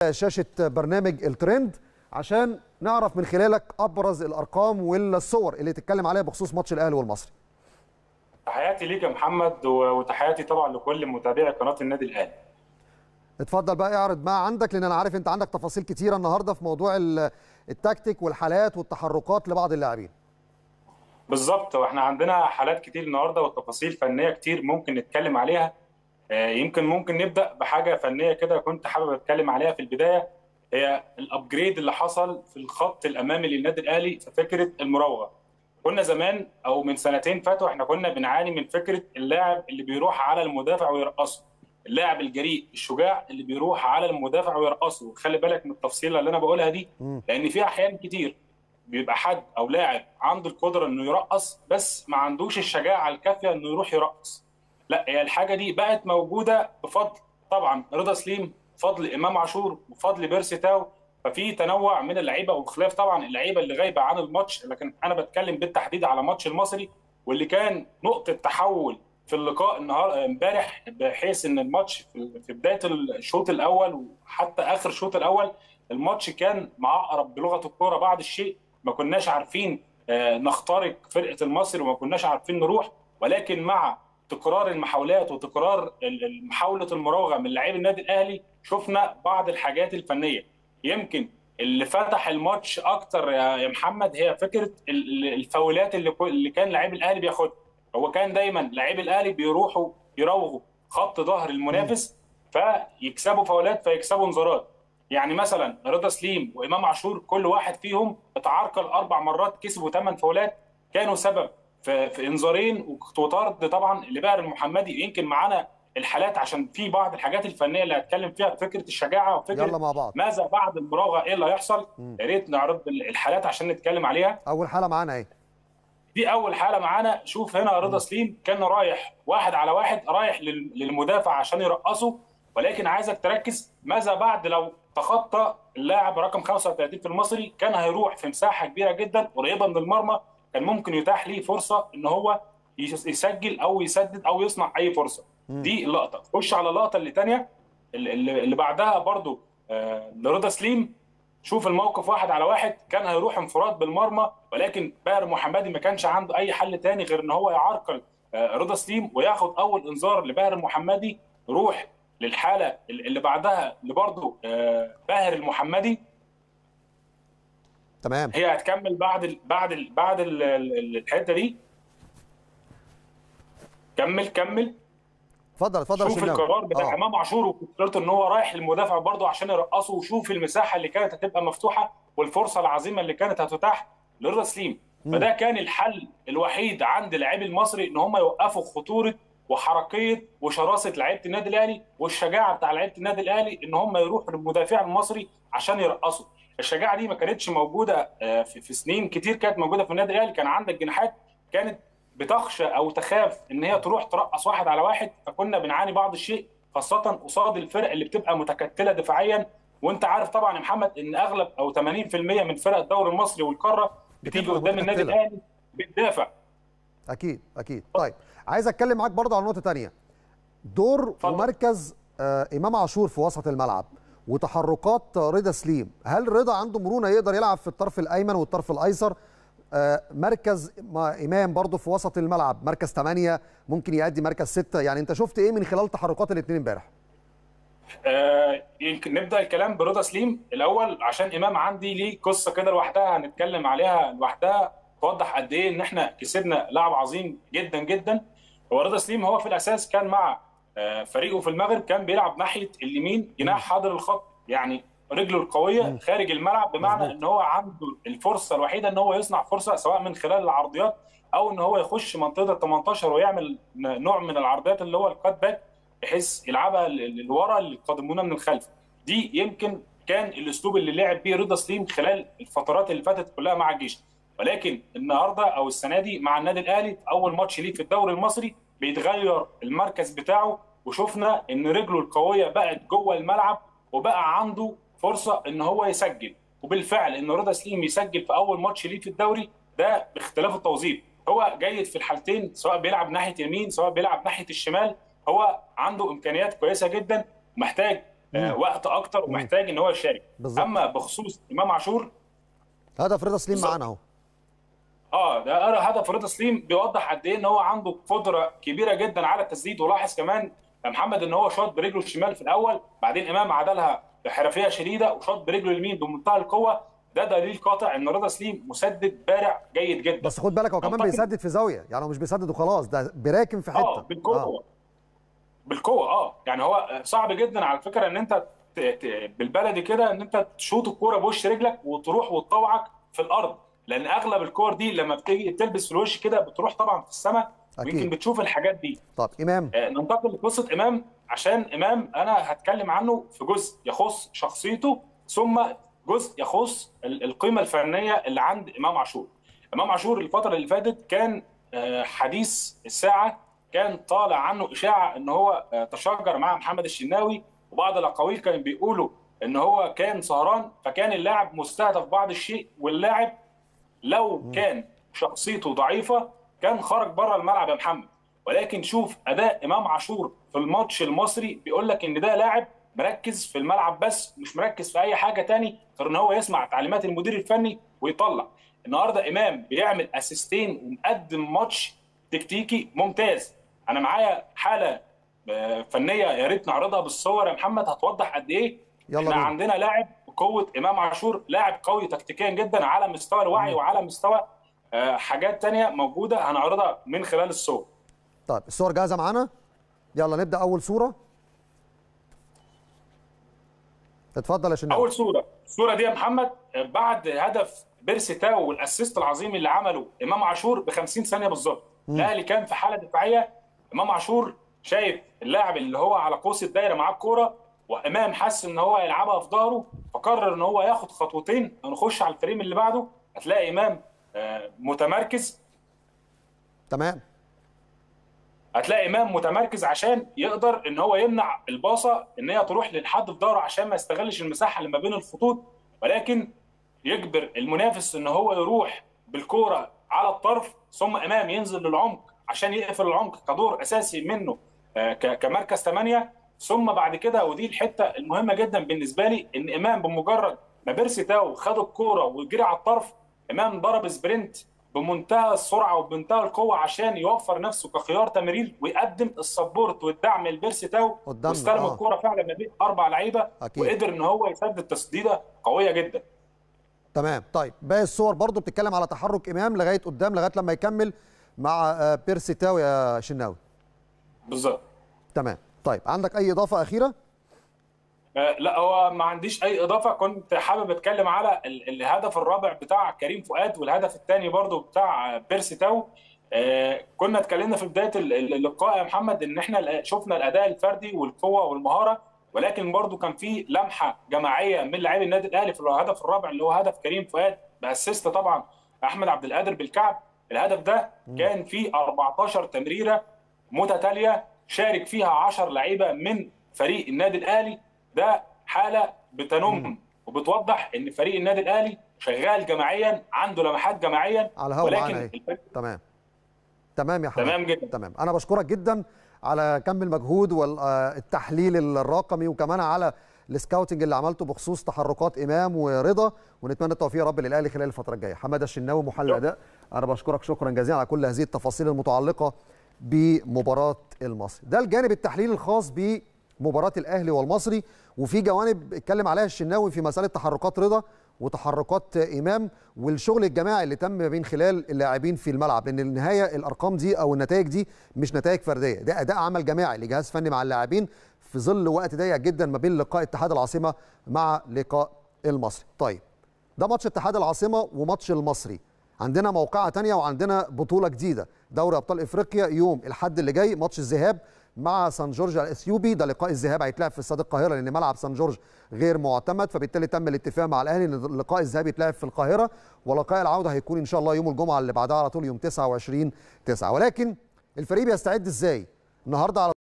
شاشه برنامج الترند عشان نعرف من خلالك ابرز الارقام والصور اللي تتكلم عليها بخصوص ماتش الاهلي والمصري تحياتي ليك يا محمد وتحياتي طبعا لكل متابعي قناه النادي الاهلي اتفضل بقى اعرض ما عندك لان انا عارف انت عندك تفاصيل كتيره النهارده في موضوع التكتيك والحالات والتحركات لبعض اللاعبين بالظبط واحنا عندنا حالات كتير النهارده وتفاصيل فنيه كتير ممكن نتكلم عليها يمكن ممكن نبدا بحاجه فنيه كده كنت حابب اتكلم عليها في البدايه هي الابجريد اللي حصل في الخط الامامي للنادي الاهلي في فكره المراوغه كنا زمان او من سنتين فاتوا احنا كنا بنعاني من فكره اللاعب اللي بيروح على المدافع ويرقصه اللاعب الجريء الشجاع اللي بيروح على المدافع ويرقصه خلي بالك من التفصيله اللي انا بقولها دي لان في احيان كتير بيبقى حد او لاعب عنده القدره انه يرقص بس ما عندوش الشجاعه الكافيه انه يروح يرقص لا هي الحاجه دي بقت موجوده بفضل طبعا رضا سليم بفضل امام عاشور بفضل بيرسي تاو ففي تنوع من اللعيبه وبخلاف طبعا اللعيبه اللي غايبه عن الماتش لكن انا بتكلم بالتحديد على ماتش المصري واللي كان نقطه تحول في اللقاء النهار امبارح بحيث ان الماتش في بدايه الشوط الاول وحتى اخر الشوط الاول الماتش كان معقرب بلغه الكوره بعض الشيء ما كناش عارفين نخترق فرقه المصري وما كناش عارفين نروح ولكن مع تكرار المحاولات وتكرار محاوله المراوغه من لاعبي النادي الاهلي شفنا بعض الحاجات الفنيه يمكن اللي فتح الماتش اكتر يا محمد هي فكره الفاولات اللي اللي كان لاعب الاهلي بياخدها هو كان دايما لاعبي الاهلي بيروحوا يراوغوا خط ظهر المنافس فيكسبوا فاولات فيكسبوا انذارات يعني مثلا رضا سليم وامام عاشور كل واحد فيهم اتعرقل اربع مرات كسبوا ثمان فاولات كانوا سبب في, في انذارين وطرد طبعا لباهر المحمدي يمكن معانا الحالات عشان في بعض الحاجات الفنيه اللي هتكلم فيها فكره الشجاعه وفكره يلا مع بعض. ماذا بعد المراوغه ايه اللي هيحصل يا ريت نعرض الحالات عشان نتكلم عليها اول حاله معانا اهي دي اول حاله معانا شوف هنا رضا سليم كان رايح واحد على واحد رايح للمدافع عشان يرقصه ولكن عايزك تركز ماذا بعد لو تخطى اللاعب رقم 35 في المصري كان هيروح في مساحه كبيره جدا قريبه من المرمى كان ممكن يتاح ليه فرصه ان هو يسجل او يسدد او يصنع اي فرصه دي اللقطه خش على اللقطه اللي ثانيه اللي بعدها برضو آه لرضا سليم شوف الموقف واحد على واحد كان هيروح انفراد بالمرمى ولكن باهر محمدي ما كانش عنده اي حل تاني غير ان هو يعرقل آه رضا سليم وياخد اول انذار لباهر محمدي روح للحاله اللي بعدها اللي برضه آه باهر المحمدي تمام هي هتكمل بعد ال بعد ال بعد ال الحته دي كمل كمل اتفضل اتفضل شوف القرار بتاع آه. امام عاشور وفكرته ان هو رايح للمدافع برضه عشان يرقصه وشوف المساحه اللي كانت هتبقى مفتوحه والفرصه العظيمه اللي كانت هتتاح لرضا سليم فده كان الحل الوحيد عند لاعبي المصري ان هم يوقفوا خطوره وحركيه وشراسه لعيبه النادي الاهلي والشجاعه بتاع لعيبه النادي الاهلي ان هم يروحوا للمدافع المصري عشان يرقصوا الشجاعه دي ما كانتش موجوده في سنين كتير كانت موجوده في النادي الاهلي كان عندك جناحات كانت بتخشى او تخاف ان هي تروح ترقص واحد على واحد فكنا بنعاني بعض الشيء خاصه قصاد الفرق اللي بتبقى متكتله دفاعيا وانت عارف طبعا يا محمد ان اغلب او 80% من فرق الدوري المصري والقاره بتيجي قدام النادي الاهلي بتدافع اكيد اكيد طيب عايز اتكلم معاك برضه على نقطه ثانيه دور فضل. ومركز آه امام عاشور في وسط الملعب وتحركات رضا سليم هل رضا عنده مرونه يقدر يلعب في الطرف الايمن والطرف الايسر آه مركز امام برضه في وسط الملعب مركز 8 ممكن يأدي مركز 6 يعني انت شفت ايه من خلال تحركات الاثنين امبارح آه يمكن نبدا الكلام برضا سليم الاول عشان امام عندي ليه قصه كده لوحدها هنتكلم عليها لوحدها توضح قد ايه ان احنا كسبنا لاعب عظيم جدا جدا هو رضا سليم هو في الاساس كان مع فريقه في المغرب كان بيلعب ناحيه اليمين جناح حاضر الخط يعني رجله القويه خارج الملعب بمعنى ان هو عنده الفرصه الوحيده ان هو يصنع فرصه سواء من خلال العرضيات او ان هو يخش منطقه ال 18 ويعمل نوع من العرضيات اللي هو الكات باك بحيث يلعبها لورا اللي قادمونا من الخلف دي يمكن كان الاسلوب اللي لعب بيه رضا سليم خلال الفترات اللي فاتت كلها مع الجيش ولكن النهارده او السنه دي مع النادي الاهلي في اول ماتش ليه في الدوري المصري بيتغير المركز بتاعه وشفنا ان رجله القويه بقت جوه الملعب وبقى عنده فرصه ان هو يسجل وبالفعل ان رضا سليم يسجل في اول ماتش ليه في الدوري ده باختلاف التوظيف هو جيد في الحالتين سواء بيلعب ناحيه يمين سواء بيلعب ناحيه الشمال هو عنده امكانيات كويسه جدا محتاج آه، وقت اكتر ومحتاج ان هو يشارك بالظبط. اما بخصوص امام عاشور هدف رضا سليم بالظبط. معانا اهو اه ده أرى هدف رضا سليم بيوضح قد ايه ان هو عنده قدره كبيره جدا على التسديد ولاحظ كمان يا محمد ان هو شاط برجله الشمال في الاول بعدين امام عدلها بحرفيه شديده وشاط برجله اليمين بمنتهى القوه ده دليل قاطع ان رضا سليم مسدد بارع جيد جدا بس خد بالك هو كمان أعتقد- بيسدد في زاويه يعني هو مش بيسدد وخلاص ده براكن في حته اه بالقوه بالقوه اه يعني هو صعب جدا على فكره ان انت ت- ت- بالبلدي كده ان انت تشوط الكوره بوش رجلك وتروح وتطوعك في الارض لان اغلب الكور دي لما بتيجي تلبس في الوش كده بتروح طبعا في السماء أكيد. ويمكن بتشوف الحاجات دي طب امام آه، ننتقل لقصه امام عشان امام انا هتكلم عنه في جزء يخص شخصيته ثم جزء يخص ال- القيمه الفنيه اللي عند امام عاشور. امام عاشور الفتره اللي فاتت كان آه، حديث الساعه كان طالع عنه اشاعه ان هو آه، تشاجر مع محمد الشناوي وبعض الاقاويل كانوا بيقولوا ان هو كان سهران فكان اللاعب مستهدف بعض الشيء واللاعب لو كان شخصيته ضعيفه كان خرج بره الملعب يا محمد ولكن شوف اداء امام عاشور في الماتش المصري بيقول لك ان ده لاعب مركز في الملعب بس مش مركز في اي حاجه تاني غير ان هو يسمع تعليمات المدير الفني ويطلع النهارده امام بيعمل اسيستين ومقدم ماتش تكتيكي ممتاز انا معايا حاله آه، فنيه يا ريت نعرضها بالصور يا محمد هتوضح قد ايه يلا احنا بينا. عندنا لاعب بقوه امام عاشور لاعب قوي تكتيكيا جدا على مستوى الوعي وعلى مستوى آه، حاجات تانية موجوده هنعرضها من خلال الصور طيب الصور جاهزه معانا يلا نبدا اول صوره اتفضل يا شناوي اول صوره الصوره دي يا محمد آه، بعد هدف بيرسي تاو والاسيست العظيم اللي عمله امام عاشور ب 50 ثانيه بالظبط الاهلي كان في حاله دفاعيه امام عاشور شايف اللاعب اللي هو على قوس الدايره معاه الكوره وامام حس ان هو يلعبها في ظهره فقرر ان هو ياخد خطوتين ونخش على الفريم اللي بعده هتلاقي امام آه، متمركز تمام هتلاقي امام متمركز عشان يقدر ان هو يمنع الباصه ان هي تروح لحد في ظهره عشان ما يستغلش المساحه اللي ما بين الخطوط ولكن يجبر المنافس ان هو يروح بالكوره على الطرف ثم امام ينزل للعمق عشان يقفل العمق كدور اساسي منه آه، ك- كمركز ثمانيه ثم بعد كده ودي الحته المهمه جدا بالنسبه لي ان امام بمجرد ما بيرسي تاو خد الكوره وجري على الطرف امام ضرب سبرنت بمنتهى السرعه وبمنتهى القوه عشان يوفر نفسه كخيار تمرير ويقدم السبورت والدعم لبيرسي تاو قدامنا، واستلم آه. الكوره فعلا ما بين اربع لعيبه أكيد. وقدر ان هو يسدد تسديده قويه جدا تمام طيب باقي الصور برضو بتتكلم على تحرك امام لغايه قدام لغايه لما يكمل مع آه، بيرسي تاو يا شناوي بالظبط تمام طيب عندك اي اضافه اخيره آه، لا هو ما عنديش اي اضافه كنت حابب اتكلم على ال- الهدف الرابع بتاع كريم فؤاد والهدف الثاني برضو بتاع آه، بيرسي تاو آه، كنا اتكلمنا في بدايه ال- ال- اللقاء يا محمد ان احنا ال- شفنا الاداء الفردي والقوه والمهاره ولكن برضو كان في لمحه جماعيه من لاعبي النادي الاهلي في الهدف الرابع اللي هو هدف كريم فؤاد باسيست طبعا احمد عبد القادر بالكعب الهدف ده كان فيه 14 تمريره متتاليه شارك فيها 10 لعيبه من فريق النادي الاهلي ده حاله بتنم وبتوضح ان فريق النادي الاهلي شغال جماعيا عنده لمحات جماعيا على الهوا معانا اهي الفريق تمام تمام يا حماد تمام جدا. تمام انا بشكرك جدا على كم المجهود والتحليل الرقمي وكمان على السكاوتنج اللي عملته بخصوص تحركات امام ورضا ونتمنى التوفيق يا رب للاهلي خلال الفتره الجايه حماده الشناوي محلل شكرا. اداء انا بشكرك شكرا جزيلا على كل هذه التفاصيل المتعلقه بمباراه المصري ده الجانب التحليلي الخاص بمباراه الاهلي والمصري وفي جوانب اتكلم عليها الشناوي في مساله تحركات رضا وتحركات امام والشغل الجماعي اللي تم من خلال اللاعبين في الملعب لان النهايه الارقام دي او النتائج دي مش نتائج فرديه ده اداء عمل جماعي لجهاز فني مع اللاعبين في ظل وقت ضيق جدا ما بين لقاء اتحاد العاصمه مع لقاء المصري طيب ده ماتش اتحاد العاصمه وماتش المصري عندنا موقعة تانية وعندنا بطولة جديدة دوري أبطال إفريقيا يوم الحد اللي جاي ماتش الذهاب مع سان جورج الأثيوبي ده لقاء الذهاب هيتلعب في استاد القاهرة لأن ملعب سان جورج غير معتمد فبالتالي تم الاتفاق مع الأهلي إن لقاء الذهاب يتلعب في القاهرة ولقاء العودة هيكون إن شاء الله يوم الجمعة اللي بعدها على طول يوم 29 9 ولكن الفريق بيستعد إزاي؟ النهارده على